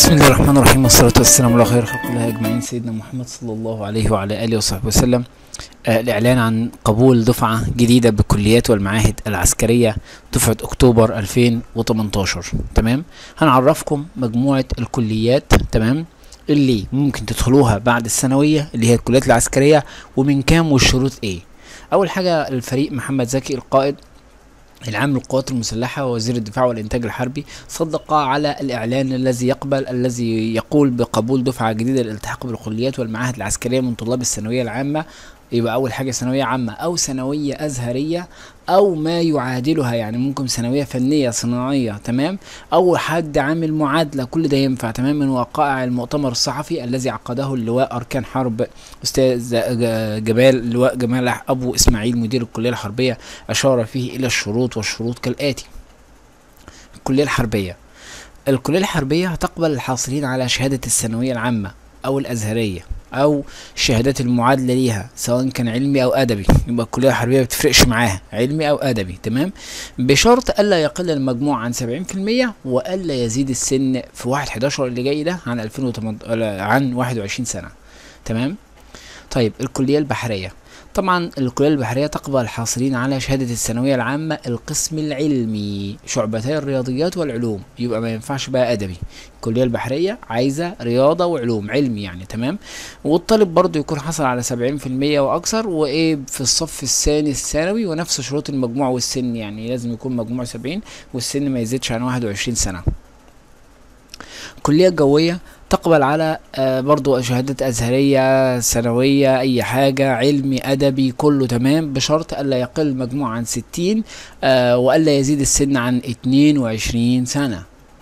بسم الله الرحمن الرحيم والصلاة والسلام على خير خلق الله أجمعين سيدنا محمد صلى الله عليه وعلى آله وصحبه وسلم آه الإعلان عن قبول دفعة جديدة بالكليات والمعاهد العسكرية دفعة أكتوبر 2018 تمام هنعرفكم مجموعة الكليات تمام اللي ممكن تدخلوها بعد الثانوية اللي هي الكليات العسكرية ومن كام والشروط ايه أول حاجة الفريق محمد زكي القائد العام للقوات المسلحة ووزير الدفاع والإنتاج الحربي صدق على الإعلان الذي يقبل الذي يقول بقبول دفعة جديدة للالتحاق بالكليات والمعاهد العسكرية من طلاب الثانوية العامة يبقى أول حاجة ثانوية عامة أو ثانوية أزهرية أو ما يعادلها يعني ممكن ثانوية فنية صناعية تمام أو حد عامل معادلة كل ده ينفع تمام من وقائع المؤتمر الصحفي الذي عقده اللواء أركان حرب أستاذ جمال اللواء جمال أبو إسماعيل مدير الكلية الحربية أشار فيه إلى الشروط والشروط كالآتي الكلية الحربية الكلية الحربية هتقبل الحاصلين على شهادة الثانوية العامة أو الأزهرية او الشهادات المعادله ليها سواء كان علمي او ادبي يبقى الكليه الحربيه بتفرقش معاها علمي او ادبي تمام بشرط الا يقل المجموع عن 70% والا يزيد السن في 1 11 اللي جاي ده عن 2018 عن 21 سنه تمام طيب الكليه البحريه طبعا الكليه البحريه تقبل الحاصلين على شهاده الثانويه العامه القسم العلمي شعبتي الرياضيات والعلوم يبقى ما ينفعش بقى ادبي الكليه البحريه عايزه رياضه وعلوم علمي يعني تمام والطالب برضو يكون حصل على 70% واكثر وايه في الصف الثاني الثانوي ونفس شروط المجموع والسن يعني لازم يكون مجموع 70 والسن ما يزيدش عن 21 سنه الكليه الجويه تقبل على آه برضو شهادة أزهرية ثانوية أي حاجة علمي أدبي كله تمام بشرط ألا يقل المجموع عن ستين آه وألا يزيد السن عن اتنين وعشرين سنة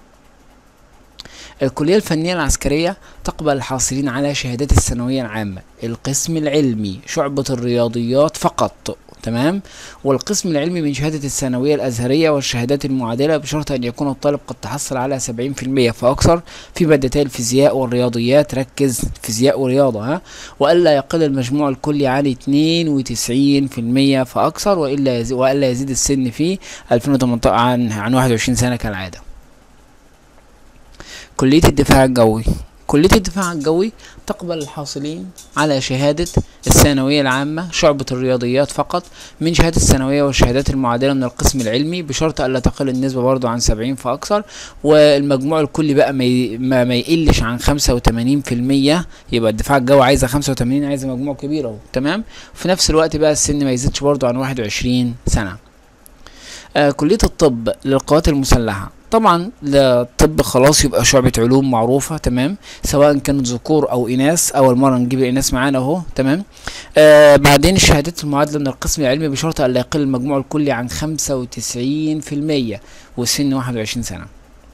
الكلية الفنية العسكرية تقبل الحاصلين على شهادات الثانوية العامة القسم العلمي شعبة الرياضيات فقط تمام والقسم العلمي من شهادة الثانوية الأزهرية والشهادات المعادلة بشرط أن يكون الطالب قد تحصل على 70% فأكثر في مادتي الفيزياء والرياضيات ركز فيزياء ورياضة ها وألا يقل المجموع الكلي عن 92% فأكثر وإلا يزيد وألا يزيد السن في 2018 عن عن 21 سنة كالعادة. كلية الدفاع الجوي كلية الدفاع الجوي تقبل الحاصلين على شهادة الثانوية العامة شعبة الرياضيات فقط من شهادة الثانوية والشهادات المعادلة من القسم العلمي بشرط ألا تقل النسبة برضو عن سبعين فأكثر والمجموع الكلي بقى ما, ي... ما, ما يقلش عن خمسة وتمانين في المية يبقى الدفاع الجوي عايزة خمسة وتمانين عايزة مجموع كبير أهو تمام في نفس الوقت بقى السن ما يزيدش برضو عن واحد وعشرين سنة آه كلية الطب للقوات المسلحة طبعا الطب خلاص يبقى شعبة علوم معروفة تمام سواء كانت ذكور او اناث اول مرة نجيب الاناث معانا اهو تمام آه بعدين الشهادات المعادلة من القسم العلمي بشرط الا يقل المجموع الكلي عن خمسة وتسعين في المية والسن واحد وعشرين سنة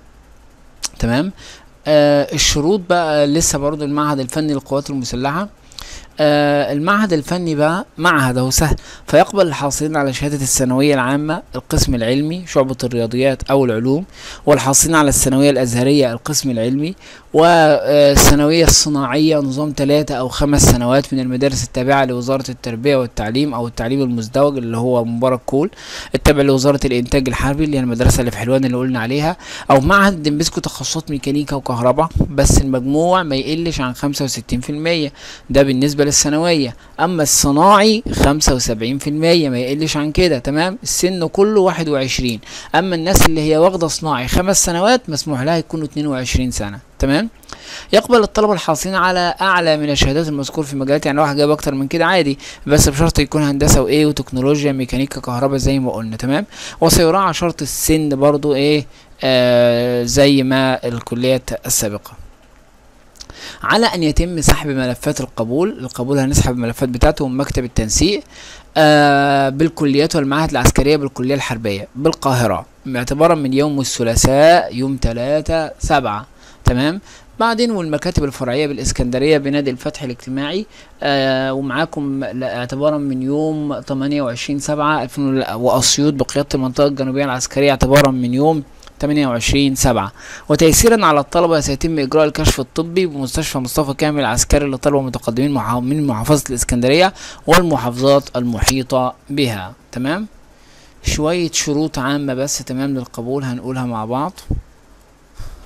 تمام آه الشروط بقى لسه برضو المعهد الفني للقوات المسلحة آه المعهد الفني بقى معهد اهو سهل فيقبل الحاصلين على شهادة الثانوية العامة القسم العلمي شعبة الرياضيات أو العلوم والحاصلين على الثانوية الأزهرية القسم العلمي والثانوية الصناعية نظام ثلاثة أو خمس سنوات من المدارس التابعة لوزارة التربية والتعليم أو التعليم المزدوج اللي هو مبارك كول التابع لوزارة الإنتاج الحربي اللي هي المدرسة اللي في حلوان اللي قلنا عليها أو معهد دمبسكو تخصصات ميكانيكا وكهرباء بس المجموع ما يقلش عن خمسة وستين في المية ده بالنسبة للثانوية أما الصناعي خمسة وسبعين في المية ما يقلش عن كده تمام السن كله واحد وعشرين أما الناس اللي هي واخدة صناعي خمس سنوات مسموح لها يكونوا اتنين وعشرين سنة تمام يقبل الطلبة الحاصلين على أعلى من الشهادات المذكور في مجالات يعني واحد جايب أكتر من كده عادي بس بشرط يكون هندسة وإيه وتكنولوجيا ميكانيكا كهرباء زي ما قلنا تمام وسيراعى شرط السن برضو إيه آه زي ما الكليات السابقة على ان يتم سحب ملفات القبول القبول هنسحب الملفات بتاعته من مكتب التنسيق آه بالكليات والمعاهد العسكرية بالكلية الحربية بالقاهرة اعتبارا من يوم الثلاثاء يوم ثلاثة سبعة تمام بعدين والمكاتب الفرعية بالإسكندرية بنادي الفتح الاجتماعي آه ومعاكم اعتبارا من يوم 28 سبعة وأسيوط بقيادة المنطقة الجنوبية العسكرية اعتبارا من يوم 28 7 وتيسيرا على الطلبة سيتم إجراء الكشف الطبي بمستشفى مصطفى كامل العسكري لطلبة متقدمين من محافظة الإسكندرية والمحافظات المحيطة بها تمام شوية شروط عامة بس تمام للقبول هنقولها مع بعض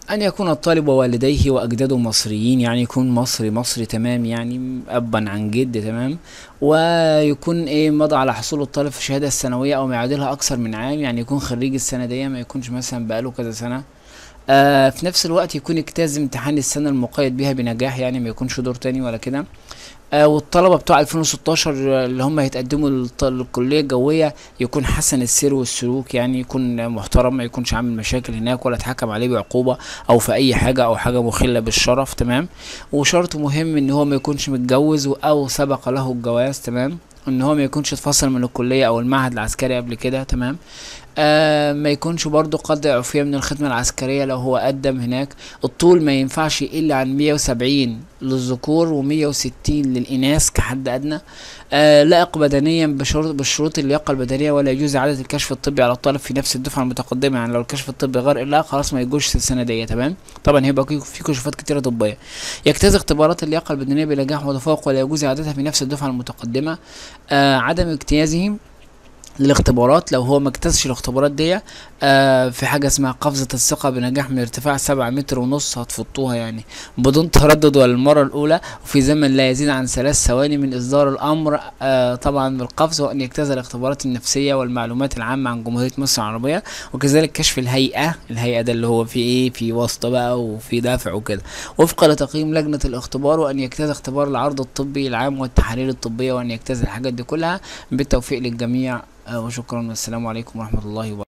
أن يكون الطالب ووالديه وأجداده مصريين يعني يكون مصري مصري تمام يعني أبا عن جد تمام ويكون إيه مضى على حصول الطالب في الشهادة الثانوية أو ما يعادلها أكثر من عام يعني يكون خريج السنة دي ما يكونش مثلا بقاله كذا سنة آه في نفس الوقت يكون اجتاز امتحان السنة المقيد بها بنجاح يعني ما يكونش دور تاني ولا كده آه والطلبة بتوع 2016 اللي هم هيتقدموا للط- للكلية الجوية يكون حسن السير والسلوك يعني يكون محترم ما يكونش عامل مشاكل هناك ولا اتحكم عليه بعقوبة او في اي حاجة او حاجة مخلة بالشرف تمام وشرط مهم ان هو ما يكونش متجوز او سبق له الجواز تمام ان هو ما يكونش اتفصل من الكلية او المعهد العسكري قبل كده تمام آه ما يكونش برضو قد عفية من الخدمة العسكرية لو هو قدم هناك الطول ما ينفعش يقل عن 170 للذكور و160 للإناث كحد أدنى آه لائق بدنيا بشروط بشروط اللياقة البدنية ولا يجوز إعادة الكشف الطبي على الطالب في نفس الدفعة المتقدمة يعني لو الكشف الطبي غير إلا خلاص ما يجوش السنة دي تمام طبعا هيبقى في- في كشوفات كتيرة طبية يجتاز اختبارات اللياقة البدنية بنجاح وتفوق ولا يجوز إعادتها في نفس الدفعة المتقدمة آه عدم اجتيازه للاختبارات لو هو ما اجتازش الاختبارات دي آه في حاجة اسمها قفزة الثقة بنجاح من ارتفاع سبعة متر ونص هتفطوها يعني بدون تردد ولا المرة الأولى وفي زمن لا يزيد عن ثلاث ثواني من إصدار الأمر آه طبعا بالقفز وأن يجتاز الاختبارات النفسية والمعلومات العامة عن جمهورية مصر العربية وكذلك كشف الهيئة الهيئة ده اللي هو في إيه في واسطة بقى وفي دافع وكده وفقا لتقييم لجنة الاختبار وأن يجتاز اختبار العرض الطبي العام والتحاليل الطبية وأن يجتاز الحاجات دي كلها بالتوفيق للجميع آه، وشكرا والسلام عليكم ورحمة الله وبركاته